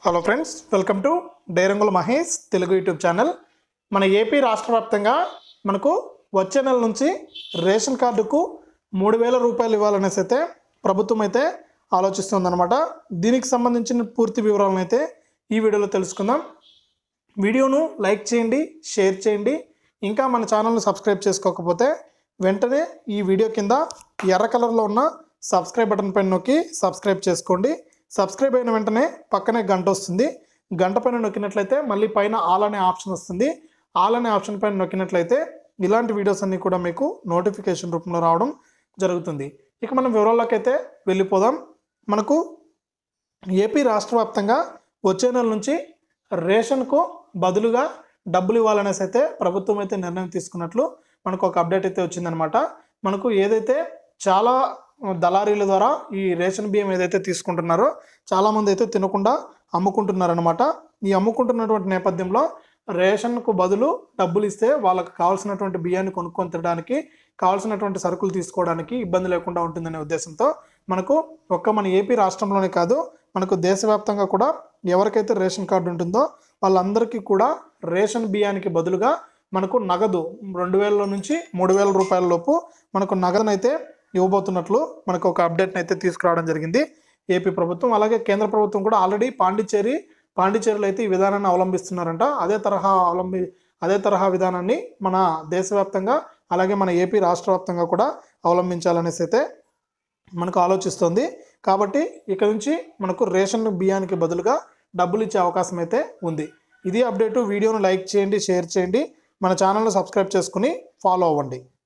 hello friends welcome to డైరంగుల Mahesh Telugu YouTube channel మన AP రాష్ట్ర వ్యాప్తంగా మనకు వచ్చే నెల నుంచి రేషన్ కార్డుకు మూడు వేల రూపాయలు ఇవ్వాలనేసి అయితే ప్రభుత్వం అయితే ఆలోచిస్తుందన్నమాట దీనికి సంబంధించిన పూర్తి వివరాలను అయితే ఈ వీడియోలో తెలుసుకుందాం వీడియోను లైక్ చేయండి షేర్ చేయండి ఇంకా మన ఛానల్ని సబ్స్క్రైబ్ చేసుకోకపోతే వెంటనే ఈ వీడియో కింద ఎర్ర కలర్లో ఉన్న సబ్స్క్రైబ్ బటన్ పైన నొక్కి సబ్స్క్రైబ్ చేసుకోండి సబ్స్క్రైబ్ అయిన వెంటనే పక్కనే గంట వస్తుంది గంట పైన నొక్కినట్లయితే మళ్ళీ పైన ఆల్ అనే ఆప్షన్ వస్తుంది ఆల్ అనే ఆప్షన్ పైన నొక్కినట్లయితే ఇలాంటి వీడియోస్ అన్నీ కూడా మీకు నోటిఫికేషన్ రూపంలో రావడం జరుగుతుంది ఇక మనం వివరాల్లోకి అయితే వెళ్ళిపోదాం మనకు ఏపీ రాష్ట్ర వ్యాప్తంగా వచ్చే నెల నుంచి రేషన్కు బదులుగా డబ్బులు ఇవ్వాలనేసి అయితే ప్రభుత్వం అయితే నిర్ణయం తీసుకున్నట్లు మనకు ఒక అప్డేట్ అయితే వచ్చిందనమాట మనకు ఏదైతే చాలా దళారీల ద్వారా ఈ రేషన్ బియ్యం ఏదైతే తీసుకుంటున్నారో చాలామంది అయితే తినకుండా అమ్ముకుంటున్నారనమాట ఈ అమ్ముకుంటున్నటువంటి నేపథ్యంలో రేషన్కు బదులు డబ్బులు ఇస్తే వాళ్ళకి కావాల్సినటువంటి బియ్యాన్ని కొనుక్కొని తినడానికి కావాల్సినటువంటి సరుకులు తీసుకోవడానికి ఇబ్బంది లేకుండా ఉంటుందనే ఉద్దేశంతో మనకు ఒక్క మన ఏపీ రాష్ట్రంలోనే కాదు మనకు దేశవ్యాప్తంగా కూడా ఎవరికైతే రేషన్ కార్డు ఉంటుందో వాళ్ళందరికీ కూడా రేషన్ బియ్యానికి బదులుగా మనకు నగదు రెండు వేల నుంచి మూడు వేల రూపాయల లోపు మనకు నగదునైతే ఇవ్వబోతున్నట్లు మనకు ఒక అప్డేట్ని అయితే తీసుకురావడం జరిగింది ఏపీ ప్రభుత్వం అలాగే కేంద్ర ప్రభుత్వం కూడా ఆల్రెడీ పాండిచ్చేరి పాండిచ్చేరిలో అయితే ఈ విధానాన్ని అవలంబిస్తున్నారంట అదే తరహా అవలంబి అదే తరహా విధానాన్ని మన దేశవ్యాప్తంగా అలాగే మన ఏపీ రాష్ట్ర వ్యాప్తంగా కూడా అవలంబించాలనేసి అయితే మనకు ఆలోచిస్తుంది కాబట్టి ఇక నుంచి మనకు రేషన్ బియ్యానికి బదులుగా డబ్బులు ఇచ్చే అవకాశం అయితే ఉంది ఇది అప్డేటు వీడియోను లైక్ చేయండి షేర్ చేయండి మన ఛానల్ని సబ్స్క్రైబ్ చేసుకుని ఫాలో అవ్వండి